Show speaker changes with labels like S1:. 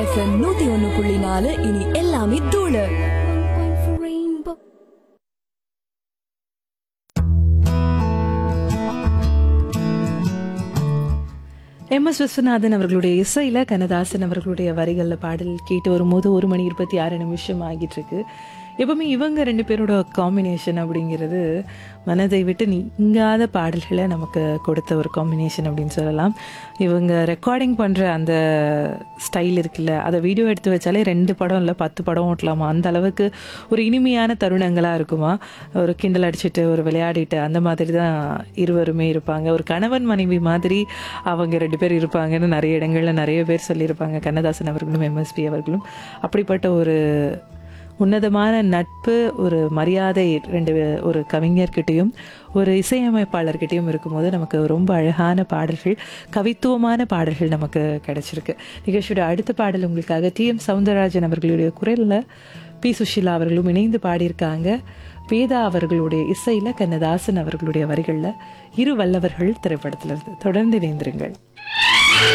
S1: FM நூத்தி ஒன்னு புள்ளி நாலு இனி எல்லாமே தூளு
S2: எம் எஸ் விஸ்வநாதன் அவர்களுடைய இசையில் கண்ணதாசன் அவர்களுடைய வரிகளில் பாடல் கேட்டு வரும்போது ஒரு மணி இருபத்தி ஆறு நிமிஷம் ஆகிட்டு இருக்கு எப்பவுமே இவங்க ரெண்டு பேரோட காம்பினேஷன் அப்படிங்கிறது மனதை விட்டு நீங்காத பாடல்களை நமக்கு கொடுத்த ஒரு காம்பினேஷன் அப்படின்னு சொல்லலாம் இவங்க ரெக்கார்டிங் பண்ணுற அந்த ஸ்டைல் இருக்குல்ல அதை வீடியோ எடுத்து வச்சாலே ரெண்டு படம் இல்லை பத்து படம் ஓட்டலாமா அந்த அளவுக்கு ஒரு இனிமையான தருணங்களாக இருக்குமா ஒரு கிண்டல் அடிச்சுட்டு ஒரு விளையாடிட்டு அந்த மாதிரி தான் இருவருமே இருப்பாங்க ஒரு கணவன் மனைவி மாதிரி அவங்க ரெண்டு பேர் இருப்பாங்கன்னு நிறைய இடங்களில் நிறைய பேர் சொல்லியிருப்பாங்க கண்ணதாசன் அவர்களும் எம்எஸ்பி அவர்களும் அப்படிப்பட்ட ஒரு உன்னதமான நட்பு ஒரு மரியாதை ரெண்டு பே- ஒரு கவிஞர்கிட்டையும் ஒரு இசையமைப்பாளர்கிட்டையும் இருக்கும்போது நமக்கு ரொம்ப அழகான பாடல்கள் கவித்துவமான பாடல்கள் நமக்கு கிடைச்சிருக்கு நிகழ்ச்சியோட அடுத்த பாடல் உங்களுக்காக டி எம் சவுந்தரராஜன் அவர்களுடைய குரலில் பி சுஷீலா அவர்களும் இணைந்து பாடியிருக்காங்க வேதா அவர்களுடைய இசையில் கண்ணதாசன் அவர்களுடைய வரிகளில் இரு வல்லவர்கள் திரைப்படத்திலிருந்து தொடர்ந்து இணைந்திருங்கள்